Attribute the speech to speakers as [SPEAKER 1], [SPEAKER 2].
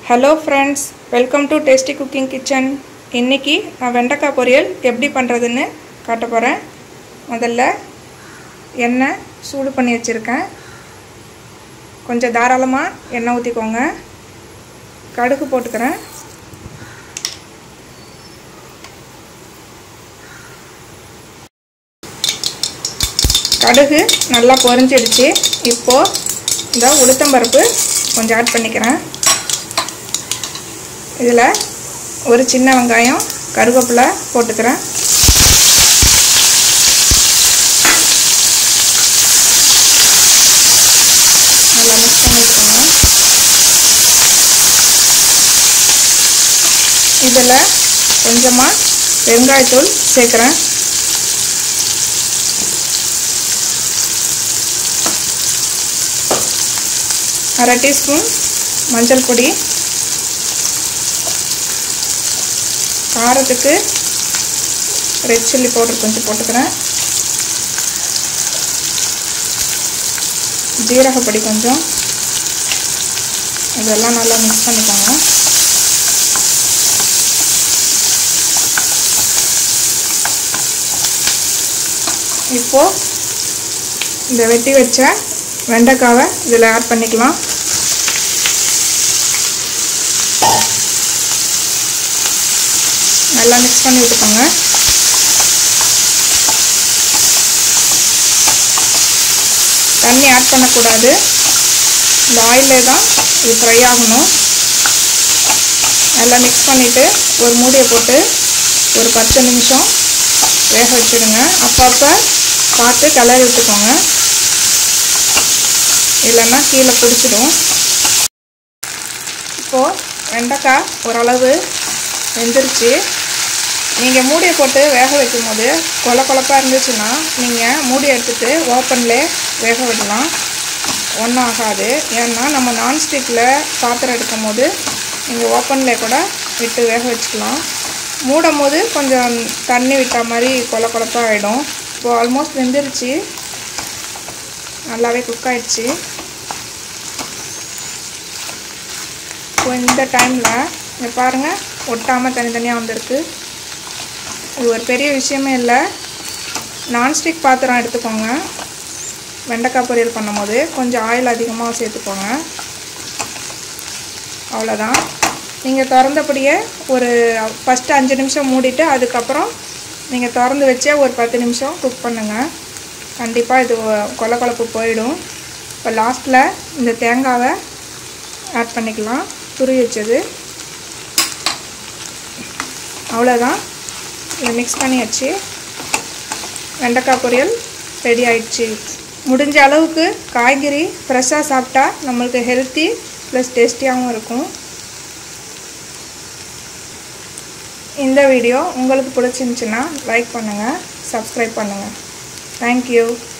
[SPEAKER 1] hello friends welcome to tasty cooking kitchen இன்றைக்கி நான் வெண்டைக்காய் பொரியல் எப்படி பண்ணுறதுன்னு காட்ட போகிறேன் முதல்ல எண்ணெய் சூடு பண்ணி வச்சுருக்கேன் கொஞ்சம் தாராளமாக எண்ணெய் ஊற்றிக்கோங்க கடுகு போட்டுக்கிறேன் கடுகு நல்லா பொரிஞ்சிடுச்சு இப்போது இந்த உளுத்தம்பருப்பு கொஞ்சம் ஆட் பண்ணிக்கிறேன் இதில் ஒரு சின்ன வெங்காயம் கருவேப்பிலை போட்டுக்கிறேன் நல்லா மிக்ஸ் பண்ணிக்கோங்க இதில் கொஞ்சமாக வெங்காயத்தூள் சேர்க்குறேன் அரை டீஸ்பூன் மஞ்சள் பொடி காரத்துக்கு ரெட் சில்லி பவுடர் கொஞ்சம் போட்டுக்கிறேன் ஜீரகப்பொடி கொஞ்சம் இதெல்லாம் நல்லா மிக்ஸ் பண்ணிக்கோங்க இப்போது இந்த வெட்டி வச்ச வெண்டைக்காவை இதில் ஆட் பண்ணிக்கலாம் நல்லா மிக்ஸ் பண்ணி விட்டுக்கோங்க தண்ணி ஆட் பண்ணக்கூடாது இந்த ஆயிலே தான் இது ஃப்ரை ஆகணும் நல்லா மிக்ஸ் பண்ணிவிட்டு ஒரு மூடியை போட்டு ஒரு பத்து நிமிஷம் வேக வச்சுடுங்க அப்பப்போ பார்த்து கிளறி விட்டுக்கோங்க இல்லைன்னா கீழே பிடிச்சிடும் இப்போது வெண்டைக்காய் ஓரளவு வெந்துருச்சு நீங்கள் மூடியை போட்டு வேக வைக்கும் போது கொல கொலப்பாக இருந்துச்சுன்னா நீங்கள் மூடி எடுத்துகிட்டு ஓப்பன்லே வேக விடலாம் ஒன்றும் ஆகாது ஏன்னா நம்ம நான்ஸ்டிக்கில் பாத்திரம் எடுக்கும் போது நீங்கள் ஓப்பனில் கூட விட்டு வேக வச்சுக்கலாம் மூடும் போது கொஞ்சம் தண்ணி விட்ட மாதிரி கொல கொலப்பாக ஆகிடும் இப்போது ஆல்மோஸ்ட் வெந்துருச்சு நல்லாவே குக் ஆகிடுச்சு இப்போ இந்த டைமில் இங்கே பாருங்கள் ஒட்டாமல் தனித்தனியாக வந்திருக்கு இது ஒரு பெரிய விஷயமே இல்லை நான்ஸ்டிக் பாத்திரம் எடுத்துக்கோங்க வெண்டைக்காய் பொரியல் பண்ணும்போது கொஞ்சம் ஆயில் அதிகமாக சேர்த்துக்கோங்க அவ்வளோதான் நீங்கள் திறந்தபடியே ஒரு ஃபஸ்ட்டு அஞ்சு நிமிஷம் மூடிட்டு அதுக்கப்புறம் நீங்கள் திறந்து வச்சே ஒரு பத்து நிமிஷம் குக் பண்ணுங்கள் கண்டிப்பாக இது கொல கொலப்பு போயிடும் இப்போ லாஸ்ட்டில் இந்த தேங்காவை ஆட் பண்ணிக்கலாம் துரி வச்சது அவ்வளோதான் இதை மிக்ஸ் பண்ணியாச்சு வெண்டைக்காய் பொரியல் ரெடி ஆயிடுச்சு முடிஞ்ச அளவுக்கு காய்கறி ஃப்ரெஷ்ஷாக சாப்பிட்டா நம்மளுக்கு ஹெல்த்தி ப்ளஸ் டேஸ்டியாகவும் இருக்கும் இந்த வீடியோ உங்களுக்கு பிடிச்சிருந்துச்சின்னா லைக் பண்ணுங்கள் சப்ஸ்கிரைப் பண்ணுங்கள் தேங்க்யூ